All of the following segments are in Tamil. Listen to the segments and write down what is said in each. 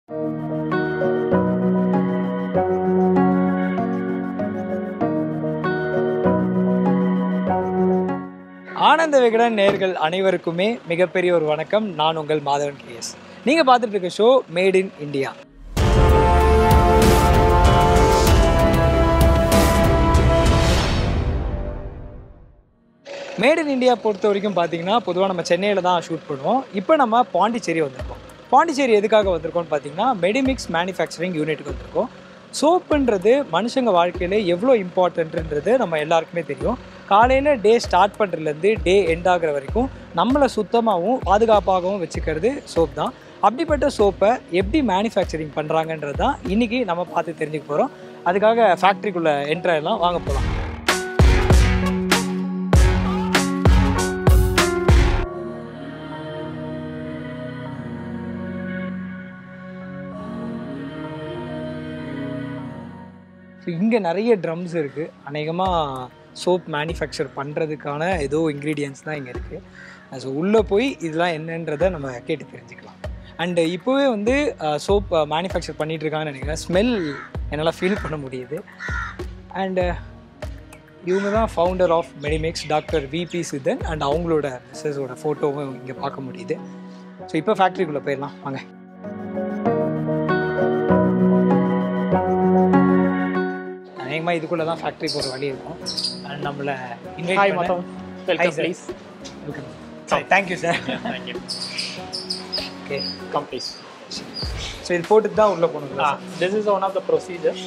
ஆனந்த விகடன் நேர்கள் அனைவருக்குமே மிகப்பெரிய ஒரு வணக்கம் நான் உங்கள் மாதவன் கேஎஸ் நீங்கள் பார்த்துட்டு இருக்க show made in India made in India பொறுத்த வரைக்கும் பார்த்தீங்கன்னா பொதுவாக நம்ம சென்னையில் தான் ஷூட் பண்ணுவோம் இப்போ நம்ம பாண்டிச்சேரி வந்திருக்கோம் பாண்டிச்சேரி எதுக்காக வந்திருக்கோம்னு பார்த்தீங்கன்னா மெடிமிக்ஸ் மேனுஃபேக்சரிங் யூனிட்டுக்கு வந்திருக்கோம் சோப்புன்றது மனுஷங்க வாழ்க்கையில் எவ்வளோ இம்பார்ட்டன்ட்ன்றது நம்ம எல்லாருக்குமே தெரியும் காலையில் டே ஸ்டார்ட் பண்ணுறதுலேருந்து டே எண்ட் ஆகுற வரைக்கும் நம்மளை சுத்தமாகவும் பாதுகாப்பாகவும் வச்சுக்கிறது சோப் தான் அப்படிப்பட்ட சோப்பை எப்படி மேனுஃபேக்சரிங் பண்ணுறாங்கன்றது தான் இன்றைக்கி நம்ம பார்த்து தெரிஞ்சுக்க போகிறோம் அதுக்காக ஃபேக்ட்ரிக்குள்ளே என்ட்ரெல்லாம் வாங்க போகலாம் ஸோ இங்கே நிறைய ட்ரம்ஸ் இருக்குது அநேகமாக சோப் மேனுஃபேக்சர் பண்ணுறதுக்கான ஏதோ இன்க்ரீடியன்ஸ் தான் இங்கே இருக்குது ஸோ உள்ளே போய் இதெல்லாம் என்னன்றதை நம்ம கேட்டு தெரிஞ்சுக்கலாம் அண்டு இப்போவே வந்து சோப் மேனுஃபேக்சர் பண்ணிட்டு இருக்காங்கன்னு நினைக்கிறேன் ஸ்மெல் என்னால் ஃபீல் பண்ண முடியுது அண்டு இவங்க தான் founder of Medimix doctor VP Sidhan and அவங்களோட மிஸ்ஸஸோட ஃபோட்டோவும் இங்கே பார்க்க முடியுது ஸோ இப்போ ஃபேக்ட்ரிக்குள்ளே போயிடலாம் வாங்க அநேகமாக இதுக்குள்ளே தான் ஃபேக்ட்ரி போகிற வழி இருக்கும் அண்ட் நம்மளை Hi, invite Matam. Hi, Welcome, sir. please. Welcome thank you sir Thank you. Okay Come, please. So இது போட்டுட்டு தான் உள்ளே போகணுங்களா Ah, this is one of the procedures.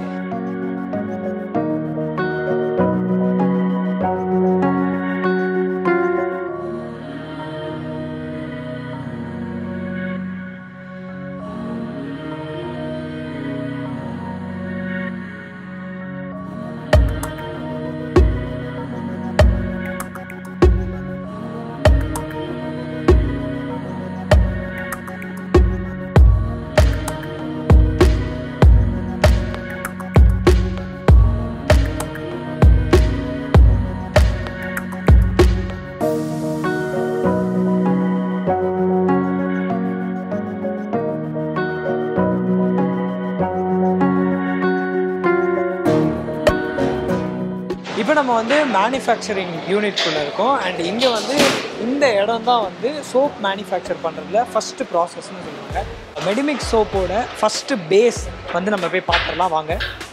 இப்போ நம்ம வந்து மேனுஃபேக்சரிங் யூனிட்குள்ளே இருக்கோம் அண்ட் இங்கே வந்து இந்த இடம் தான் வந்து சோப் மேனுஃபேக்சர் பண்ணுறதுல ஃபஸ்ட்டு ப்ராசஸ்னு சொல்லுவாங்க மெடிமிக் சோப்போட ஃபஸ்ட்டு பேஸ் வந்து நம்ம போய் பார்த்துடலாம் வாங்க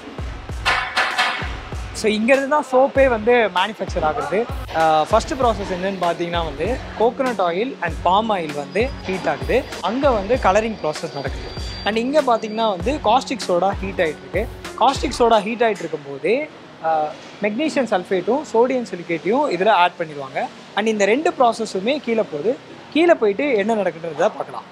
ஸோ இங்கேருந்து தான் சோப்பே வந்து மேனுஃபேக்சர் ஆகுது ஃபஸ்ட்டு ப்ராசஸ் என்னன்னு பார்த்தீங்கன்னா வந்து coconut oil and palm oil வந்து ஹீட் ஆகுது அங்கே வந்து கலரிங் ப்ராசஸ் நடக்குது அண்ட் இங்கே பார்த்தீங்கன்னா வந்து காஸ்டிக் சோடா ஹீட் ஆகிட்டு இருக்கு காஸ்டிக் சோடா ஹீட் ஆகிட்டு இருக்கும்போது மெக்னீஷியம் சல்ஃபேட்டும் சோடியம் சிலிகேட்டையும் இதில் ஆட் பண்ணிடுவாங்க அண்ட் இந்த ரெண்டு ப்ராசஸுமே கீழே போகுது கீழே போயிட்டு என்ன நடக்குன்றதை பார்க்கலாம்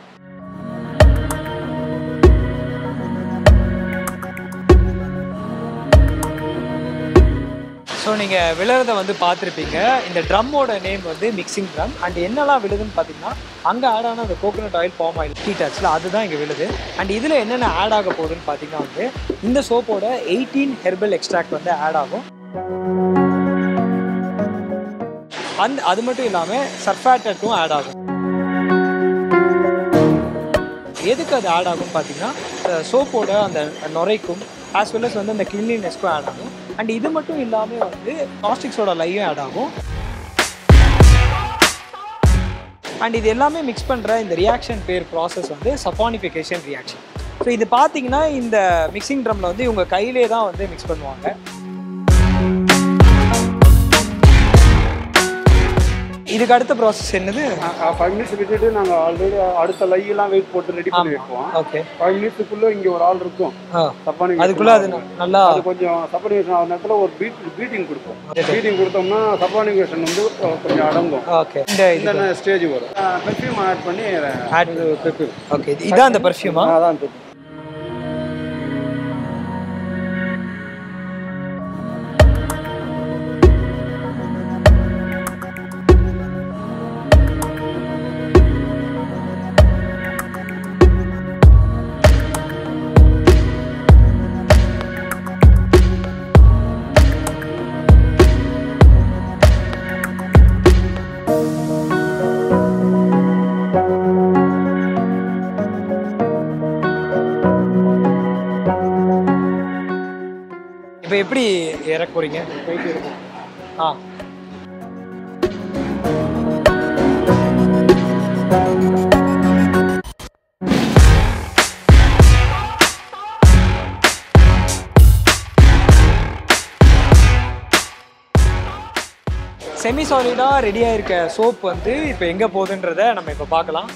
ஸோ நீங்கள் விழுறதை வந்து பார்த்துருப்பீங்க இந்த ட்ரம்மோட நேம் வந்து மிக்சிங் ட்ரம் அண்ட் என்னெல்லாம் விழுதுன்னு பார்த்தீங்கன்னா அங்கே ஆட் ஆன அந்த coconut oil palm oil heat ஆச்சுல அதுதான் இங்கே விழுது அண்ட் இதில் என்னென்ன ஆட் ஆக போகுதுன்னு பார்த்தீங்கன்னா வந்து இந்த சோப்போட எயிட்டீன் ஹெர்பல் எக்ஸ்ட்ராக்ட் வந்து ஆட் ஆகும் அந்த அது மட்டும் இல்லாமல் சர்ஃபேட்டட்டும் ஆட் ஆகும் எதுக்கு அது ஆட் ஆகும்னு பார்த்தீங்கன்னா சோப்போட அந்த நுரைக்கும் ஆஸ் வெல் அஸ் வந்து அந்த கிளீனினஸ்க்கும் ஆட் ஆகும் அண்ட் இது மட்டும் இல்லாமல் வந்து காஸ்டிக்ஸோட லையும் ஆட் ஆகும் அண்ட் இது எல்லாமே மிக்ஸ் பண்ணுற இந்த ரியாக்ஷன் பேர் ப்ராசஸ் வந்து சஃபானிஃபிகேஷன் ரியாக்ஷன் ஸோ இது பார்த்தீங்கன்னா இந்த மிக்சிங் ட்ரம்மில் வந்து இவங்க கையிலே தான் வந்து மிக்ஸ் பண்ணுவாங்க இதுக்கு அடுத்த ப்ராசஸ் என்னது ஃபைவ் மினிட்ஸ் விட்டுட்டு நாங்கள் ஆல்ரெடி அடுத்த லையெல்லாம் வெயிட் போட்டு ரெடி பண்ணி வைப்போம் ஓகே ஃபைவ் மினிட்ஸுக்குள்ளே இங்கே ஒரு ஆள் இருக்கும் ஆ சப்பானி அதுக்குள்ளே அது ந- நல்லா அது கொஞ்சம் சப்பானிகேஷன் ஆகிற நேரத்தில் ஒரு பீட் பீட்டிங் கொடுப்போம் பீட்டிங் கொடுத்தோம்னா சப்பானிகேஷன் வந்து அஹ், கொஞ்சம் அடங்கும் ஓகே இந்த இது இந்த ஸ்டேஜ் வரும் பெர்ஃப்யூம் ஆட் பண்ணி ஆட் ஓகே இதான் அந்த பர்ஃப்யூமா அதான் இப்போ எப்படி இறக்க போறீங்க போயிட்டு இருக்கும் ஆ செமி சாலிடாக ரெடியாக இருக்க சோப் வந்து இப்போ எங்கே போகுதுன்றத நம்ம இப்போ பார்க்கலாம்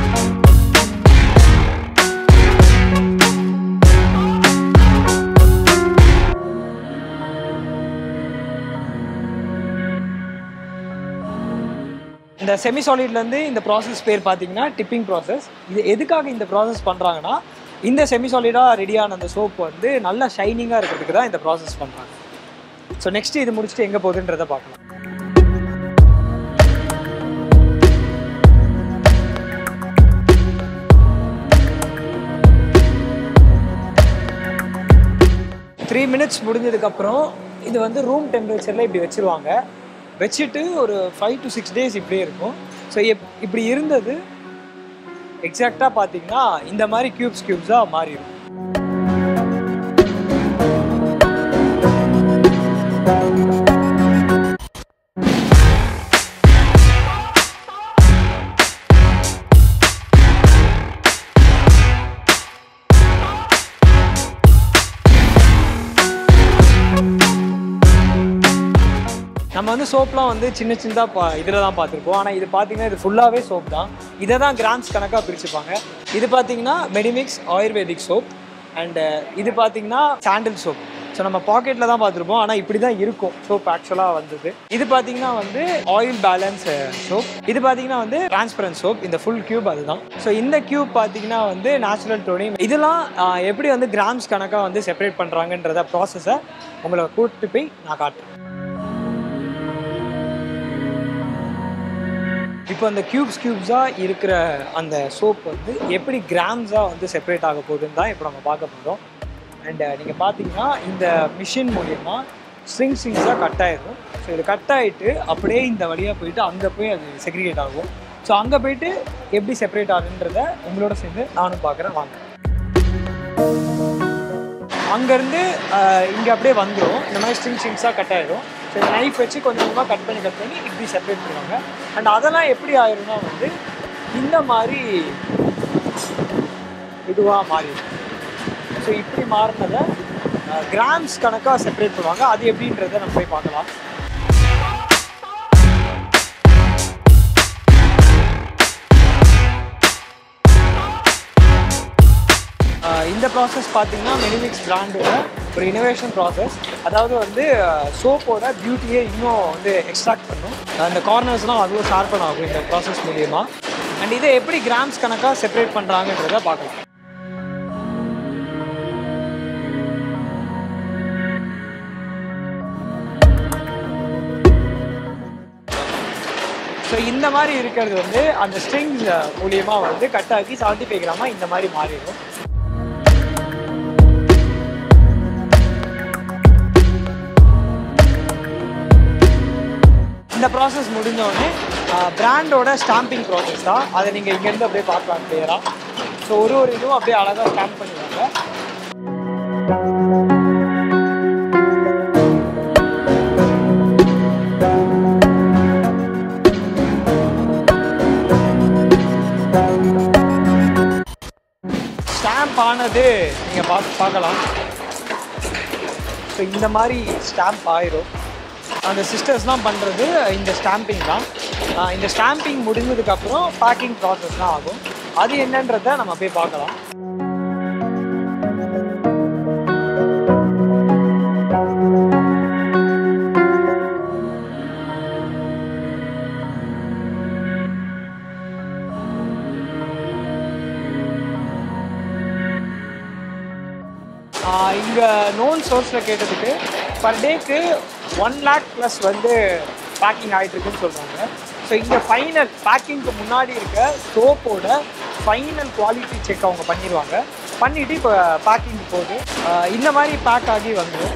இந்த செமி சாலிட்லேருந்து இந்த ப்ராசஸ் பேர் பார்த்தீங்கன்னா டிப்பிங் ப்ராசஸ் இது எதுக்காக இந்த ப்ராசஸ் பண்ணுறாங்கன்னா இந்த செமி சாலிடாக ரெடியான அந்த சோப் வந்து நல்லா ஷைனிங்காக இருக்கிறதுக்கு தான் இந்த ப்ராசஸ் பண்ணுறாங்க ஸோ நெக்ஸ்ட் இது முடிச்சுட்டு எங்கே போகுதுன்றதை பார்க்கலாம் த்ரீ மினிட்ஸ் முடிஞ்சதுக்கப்புறம் இது வந்து ரூம் டெம்பரேச்சரில் இப்படி வச்சுருவாங்க வச்சுட்டு ஒரு ஃபைவ் டு சிக்ஸ் டேஸ் இப்படியே இருக்கும் ஸோ எப் இப்படி இருந்தது எக்ஸாக்டாக பார்த்தீங்கன்னா இந்த மாதிரி க்யூப்ஸ் க்யூப்ஸாக மாறிடும் நம்ம வந்து சோப்லாம் வந்து சின்ன சின்னதாக பா இதில் தான் பார்த்துருப்போம் ஆனால் இது பார்த்தீங்கன்னா இது ஃபுல்லாகவே சோப் தான் இதை தான் கிராம்ஸ் கணக்காக பிரிச்சுப்பாங்க இது பார்த்தீங்கன்னா மெடிமிக்ஸ் ஆயுர்வேதிக் சோப் அண்டு இது பார்த்தீங்கன்னா சாண்டில் சோப் ஸோ நம்ம பாக்கெட்டில் தான் பார்த்துருப்போம் ஆனால் இப்படி தான் இருக்கும் சோப் ஆக்சுவலாக வந்தது இது பார்த்தீங்கன்னா வந்து ஆயில் பேலன்ஸ் சோப் இது பார்த்தீங்கன்னா வந்து டிரான்ஸ்பரன்ட் சோப் இந்த ஃபுல் கியூப் அதுதான் ஸோ இந்த கியூப் பார்த்தீங்கன்னா வந்து நேச்சுரல் டோனியம் இதெல்லாம் ஆஹ், எப்படி வந்து கிராம்ஸ் கணக்காக வந்து செப்பரேட் பண்ணுறாங்கன்றத ப்ராசஸை உங்களை கூப்பிட்டு போய் நான் காட்டுறேன் இப்போ அந்த கியூப்ஸ் கியூப்ஸாக இருக்கிற அந்த சோப் வந்து எப்படி கிராம்ஸாக வந்து செப்பரேட் ஆக போகுதுன்னு தான் இப்போ நம்ம பார்க்க போகிறோம் அண்ட் நீங்கள் பார்த்தீங்கன்னா இந்த மிஷின் மூலியமாக ஸ்ட்ரிங் ஸ்ட்ரிங்ஸாக கட் ஆயிடும் ஸோ இது கட் ஆகிட்டு அப்படியே இந்த வழியாக போயிட்டு அங்கே போய் அது செக்ரிகேட் ஆகும் ஸோ அங்கே போயிட்டு எப்படி செப்பரேட் ஆகுன்றத உங்களோட சேர்ந்து நானும் பார்க்குறேன் வாங்க அங்கேருந்து இங்கே அப்படியே வந்துடும் இந்த மாதிரி ஸ்ட்ரிங் ஸ்ட்ரிங்ஸாக கட் ஆயிடும் ஸோ இந்த நைஃப் வச்சு கொஞ்சம் கொஞ்சமாக கட் பண்ணி கட் பண்ணி இப்படி செப்பரேட் பண்ணுவாங்க அண்ட் அதெல்லாம் எப்படி ஆயிரும்னா வந்து இந்த மாதிரி இதுவாக மாறிடும் ஸோ இப்படி மாறினதை கிராம்ஸ் கணக்காக செப்பரேட் பண்ணுவாங்க அது எப்படின்றத நம்ம போய் பார்க்கலாம் ஆஹ் இந்த ப்ராசஸ் பார்த்தீங்கன்னா மெனிமிக்ஸ் பிராண்டோட ஒரு இனோவேஷன் ப்ராசஸ் அதாவது வந்து சோப்போட பியூட்டியை இன்னும் வந்து எக்ஸ்ட்ராக்ட் பண்ணும் அந்த கார்னர்ஸ்லாம் அவ்வளோ ஷார்ப்பன் ஆகும் இந்த ப்ராசஸ் மூலியமா அண்ட் இதை எப்படி கிராம்ஸ் கணக்காக செப்பரேட் பண்ணுறாங்கன்றத பார்க்கலாம் ஸோ இந்த மாதிரி இருக்கிறது வந்து அந்த ஸ்ட்ரிங்ஸ் மூலியமா வந்து கட் ஆக்கி செவன்ட்டி ஃபைவ் கிராமா இந்த மாதிரி மாறிடும் இந்த ப்ராசஸ் முடிஞ்ச உடனே பிராண்டோட ஸ்டாம்பிங் ப்ராசஸ் தான் அதை நீங்கள் இங்கேருந்து அப்படியே பார்க்கலாம் கிளியராக ஸோ ஒரு ஒரு இதுவும் அப்படியே அழகாக ஸ்டாம்ப் பண்ணிடுவாங்க ஸ்டாம்ப் ஆனது நீங்கள் பார்த்து பார்க்கலாம் ஸோ இந்த மாதிரி ஸ்டாம்ப் ஆயிரும் அந்த சிஸ்டர்ஸ்லாம் பண்ணுறது இந்த ஸ்டாம்பிங் தான் ஆஹ் இந்த ஸ்டாம்பிங் முடிஞ்சதுக்கப்புறம் பேக்கிங் ப்ராசஸ் தான் ஆகும் அது என்னன்றதை நம்ம போய் பார்க்கலாம் இங்கே நோன் சோர்ஸில் கேட்டதுக்கு பர் டேக்கு ஒன் லேக் ப்ளஸ் வந்து பேக்கிங் ஆகிட்டு இருக்குன்னு சொல்கிறாங்க ஸோ இங்கே ஃபைனல் பேக்கிங்க்கு முன்னாடி இருக்க சோப்போட ஃபைனல் குவாலிட்டி செக் அவங்க பண்ணிடுவாங்க பண்ணிவிட்டு இப்போ பேக்கிங் போகுது ஆஹ் இந்த மாதிரி பேக் ஆகி வந்துடும்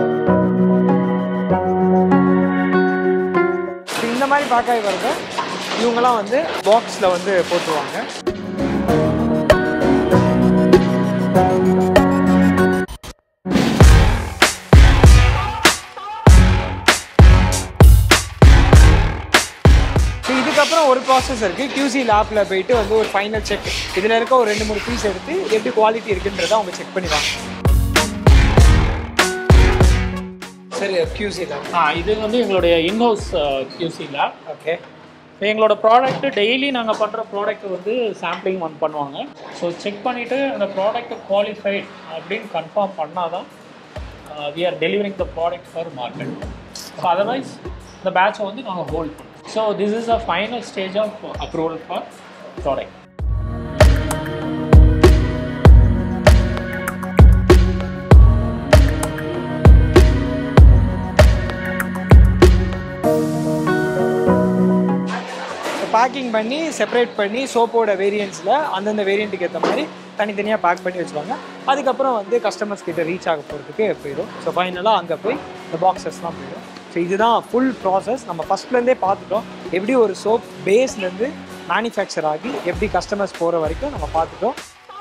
ஸோ இந்த மாதிரி பேக் ஆகி வருது இவங்கெல்லாம் வந்து பாக்ஸில் வந்து போட்டுருவாங்க ஸோ இதுக்கப்புறம் ஒரு ப்ராசஸ் இருக்குது QC லேப்பில் போயிட்டு வந்து ஒரு ஃபைனல் செக் இதில் இருக்க ஒரு ரெண்டு மூணு பீஸ் எடுத்து எப்படி குவாலிட்டி இருக்குன்றதை அவங்க செக் பண்ணிடுவாங்க சரி QC லேப் ஆ இது வந்து எங்களுடைய இன்ஹவுஸ் QC லேப் ஓகே எங்களோட ப்ராடக்ட் டெய்லி நாங்கள் பண்ணுற ப்ராடக்ட் வந்து சாம்பிளிங் ஒன் பண்ணுவாங்க ஸோ செக் பண்ணிவிட்டு அந்த ப்ராடக்ட் குவாலிஃபைட் அப்படின்னு கன்ஃபார்ம் பண்ணால் தான் we are delivering the product for market so otherwise இந்த பேட்சை வந்து நாங்கள் ஹோல்ட் பண்ணுவோம் so this is a final stage of approval for product packing பண்ணி செப்பரேட் பண்ணி சோப்போட வேரியன்ஸில் அந்தந்த வேரியண்ட்டுக்கு ஏற்ற மாதிரி தனித்தனியாக பேக் பண்ணி வச்சுருவாங்க அதுக்கப்புறம் வந்து கஸ்டமர்ஸ் கிட்ட ரீச் ஆக போகிறதுக்கு போயிடும் ஸோ ஃபைனலாக அங்கே போய் இந்த பாக்ஸஸ்லாம் போயிடும் ஸோ இதுதான் ஃபுல் ப்ராசஸ் நம்ம ஃபஸ்ட்லேருந்தே பார்த்துட்டோம் எப்படி ஒரு சோப் பேஸ்லேருந்து மேனுஃபேக்சர் ஆகி எப்படி கஸ்டமர்ஸ் போகிற வரைக்கும் நம்ம பார்த்துட்டோம்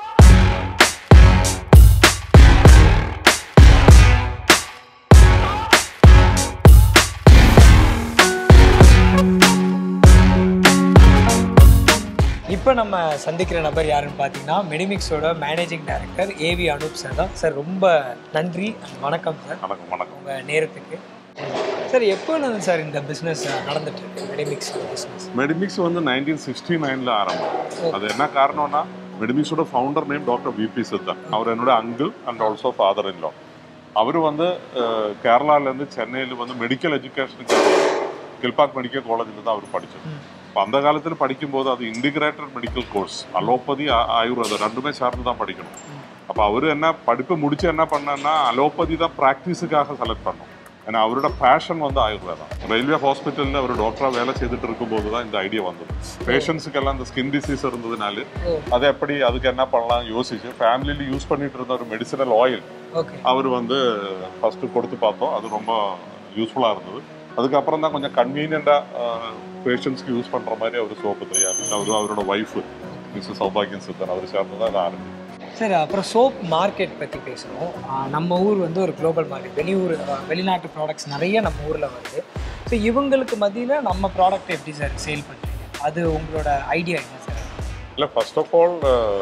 இப்போ நம்ம சந்திக்கிற நபர் யாருன்னு பார்த்தீங்கன்னா மெடிமிக்ஸோட managing director AV Anoop sir தான் சார் ரொம்ப நன்றி and வணக்கம் சார் வணக்கம் வணக்கம் உங்கள் நேரத்துக்கு சார் எப்போலேருந்து சார் இந்த பிஸ்னஸ் நடந்துட்டு இருக்கு மெடிமிக்ஸ் பிஸ்னஸ் மெடிமிக்ஸ் வந்து நைன்டீன் சிக்ஸ்டி நைனில் ஆரம்பம் அது என்ன காரணம்னா மெடிமிக்ஸோட founder name doctor VP Sidhan அவர் என்னோட uncle and also father in law அவர் வந்து அஹ், கேரளாலேருந்து சென்னையில் வந்து மெடிக்கல் எஜுகேஷனுக்கு கில்பாக் மெடிக்கல் காலேஜில் தான் அவர் படித்தது அப்போ அந்த காலத்தில் படிக்கும்போது அது இன்டிகிரேட்டட் மெடிக்கல் கோர்ஸ் அலோபதி ஆ- ஆயுர்வேதம் ரெண்டுமே சார்ந்து தான் படிக்கணும் அப்போ அவர் என்ன படிப்பு முடிச்சு என்ன பண்ணேன்னா அலோபதி தான் ப்ராக்டிஸுக்காக செலக்ட் பண்ணோம் ஏன்னா அவரோட பேஷன் வந்து ஆயுர்வேதம் ரயில்வே ஹாஸ்பிட்டலில் அவர் டாக்டராக வேலை செய்துட்டு இருக்கும்போது தான் இந்த ஐடியா வந்தது பேஷண்ட்ஸுக்கெல்லாம் இந்த ஸ்கின் டிசீஸ் இருந்ததுனால ஓ அதை எப்படி அதுக்கு என்ன பண்ணலாம் யோசிச்சு ஃபேமிலியில் யூஸ் பண்ணிட்டு இருந்த ஒரு மெடிசினல் ஆயில் ஓகே அவர் வந்து ஃபர்ஸ்ட் கொடுத்து பார்த்தோம் அது ரொம்ப யூஸ்ஃபுல்லாக இருந்தது அதுக்கப்புறம் தான் கொஞ்சம் கன்வீனியண்டாக பேஷண்ட்ஸ்க்கு யூஸ் பண்ணுற மாதிரி அவர் சோப்பு தயாரிச்சு அவர் அவரோட ஒய்ஃபு மிஸ்ஸஸ் சௌபாகியன் சித்தன் அவர் சேர்ந்து தான் அதை ஆரம்பிச்சு சரி அப்புறம் சோப் மார்க்கெட் பற்றி பேசுகிறோம் நம்ம ஊர் வந்து ஒரு குளோபல் மார்க்கெட் வெளியூர் ஆஹ் வெளிநாட்டு ப்ராடக்ட்ஸ் நிறைய நம்ம ஊரில் வருது ஸோ இவங்களுக்கு மத்தியில் நம்ம ப்ராடக்ட் எப்படி சார் சேல் பண்ணுறீங்க அது உங்களோட ஐடியா என்ன சார் இல்லை ஃபர்ஸ்ட் ஆஃப் ஆல்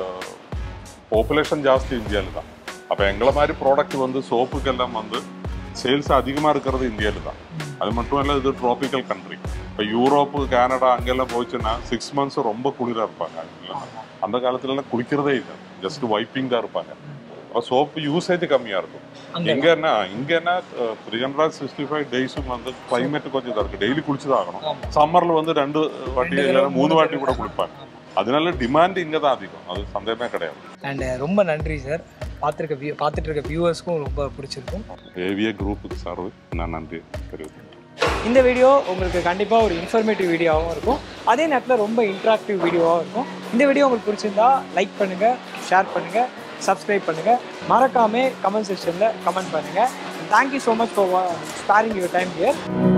பாப்புலேஷன் ஜாஸ்தி இந்தியாவில் தான் அப்போ எங்களை மாதிரி ப்ராடக்ட் வந்து சோப்புக்கெல்லாம் வந்து சேல்ஸ் அதிகமாக இருக்கிறது இந்தியாவில் தான் அது மட்டும் இல்லை இது ட்ராபிக்கல் கண்ட்ரி இப்போ யூரோப்பு கனடா அங்கெல்லாம் போச்சுன்னா சிக்ஸ் மந்த்ஸ் ரொம்ப குளிராக இருப்பாங்க அங்கெல்லாம். அந்த காலத்துலலாம் குளிக்கிறதே இல்லை ஜஸ்ட் வைப்பிங் தான் இருப்பாங்க அப்போ சோப்பு யூசேஜ் கம்மியாக இருக்கும் அங்க இங்க என்ன இங்க என்ன த்ரீ ஹண்ட்ரட் சிக்ஸ்டி ஃபைவ் டேஸும் வந்து கிளைமேட் கொஞ்சம் இதாக இருக்கு டெய்லி குளிச்சு தான் ஆகணும் ஆமா. சம்மர்ல வந்து ரெண்டு வாட்டி ரெண்டு இல்லைன்னா தடவை, மூணு மூணு வாட்டி தடவை. கூட குளிப்பாங்க அதனால டிமாண்ட் இங்க தான் அதிகம் அது சந்தேகமே கிடையாது அண்ட் ரொம்ப நன்றி சார் பார்த்துருக்க வியூ பார்த்துட்டு இருக்க வியூவர்ஸ்க்கும் ரொம்ப பிடிச்சிருக்கும் ஏவிஏ குரூப்புக்கு சார்பு நான் நன்றி தெரிவித்தேன் இந்த வீடியோ உங்களுக்கு கண்டிப்பாக ஒரு இன்ஃபர்மேட்டிவ் வீடியோவாகவும் இருக்கும் அதே நேரத்தில் ரொம்ப இன்ட்ராக்டிவ் வீடியோவாகவும் இருக்கும் இந்த வீடியோ உங்களுக்கு பிடிச்சிருந்தா லைக் பண்ணுங்கள் ஷேர் பண்ணுங்கள் சப்ஸ்கிரைப் பண்ணுங்கள் மறக்காமல் கமெண்ட் செக்ஷனில் கமெண்ட் பண்ணுங்கள் thank you so much for sparing your time here